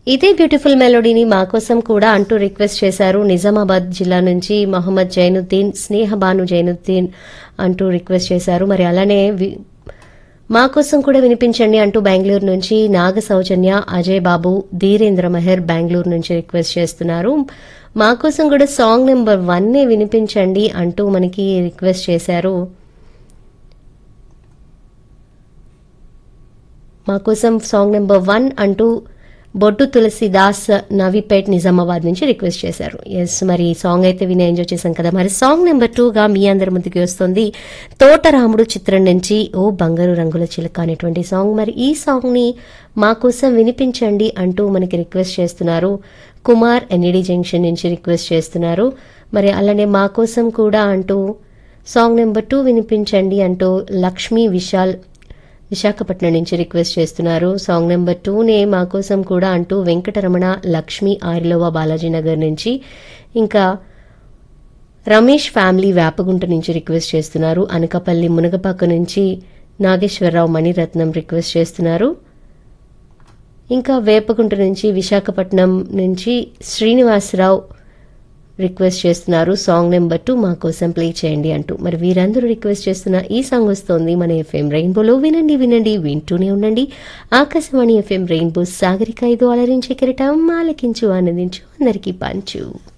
ఇదే బ్యూటిఫుల్ మెలోడీని మా కోసం కూడా అంటూ రిక్వెస్ట్ చేశారు నిజామాబాద్ జిల్లా నుంచి మహమ్మద్ జైనుద్దీన్ స్నేహబాను జైనుద్దీన్ అంటూ రిక్వెస్ట్ చేశారు మరి అలానే వి- మా కోసం కూడా వినిపించండి అంటూ బెంగళూరు నుంచి నాగ సౌజన్య అజయ్ బాబు ధీరేంద్ర మెహర్ బెంగళూరు నుంచి రిక్వెస్ట్ చేస్తున్నారు మా కోసం కూడా సాంగ్ నెంబర్ వన్ నే వినిపించండి అంటూ మనకి రిక్వెస్ట్ చేశారు మా కోసం సాంగ్ నెంబర్ వన్ అంటూ బొడ్డు తులసిదాస్ నవీపేట్ నిజామాబాద్ నుంచి రిక్వెస్ట్ చేశారు ఎస్ మరి ఈ సాంగ్ అయితే విని ఎంజాయ్ చేశాం కదా మరి సాంగ్ నెంబర్ టూగా మీ అందరి ముందుకి వస్తుంది తోటరాముడు చిత్రం నుంచి ఓ బంగారు రంగుల చిలక అనేటువంటి సాంగ్ మరి ఈ సాంగ్ ని మా కోసం వినిపించండి అంటూ మనకి రిక్వెస్ట్ చేస్తున్నారు కుమార్ ఎన్ఈడి జంక్షన్ నుంచి రిక్వెస్ట్ చేస్తున్నారు మరి అలానే మా కోసం కూడా అంటూ సాంగ్ నెంబర్ టూ వినిపించండి అంటూ లక్ష్మీ విశాల్ విశాఖపట్నం నుంచి రిక్వెస్ట్ చేస్తున్నారు సాంగ్ నెంబర్ టూనే మా కోసం కూడా అంటూ వెంకటరమణ లక్ష్మి ఆరిలోవా బాలాజీ నగర్ నుంచి ఇంకా రమేష్ ఫ్యామిలీ వేపగుంట నుంచి రిక్వెస్ట్ చేస్తున్నారు అనకపల్లి మునగపాక నుంచి నాగేశ్వరరావు మణిరత్నం రిక్వెస్ట్ చేస్తున్నారు ఇంకా వేపగుంట నుంచి విశాఖపట్నం నుంచి శ్రీనివాసరావు రిక్వెస్ట్ చేస్తున్నారు సాంగ్ నెంబర్ టూ మా కోసం ప్లే చేయండి అంటూ మరి వీరందరూ రిక్వెస్ట్ చేస్తున్న ఈ సాంగ్ వస్తోంది మన ఎఫ్ఎం రెయిన్బోలో వినండి వినండి వింటూనే ఉండండి ఆకాశవాణి ఎఫ్ఎం రెయిన్బో సాగరిక ఐదు అలరించే కిరటం ఆలకించు ఆనందించు అందరికీ పంచు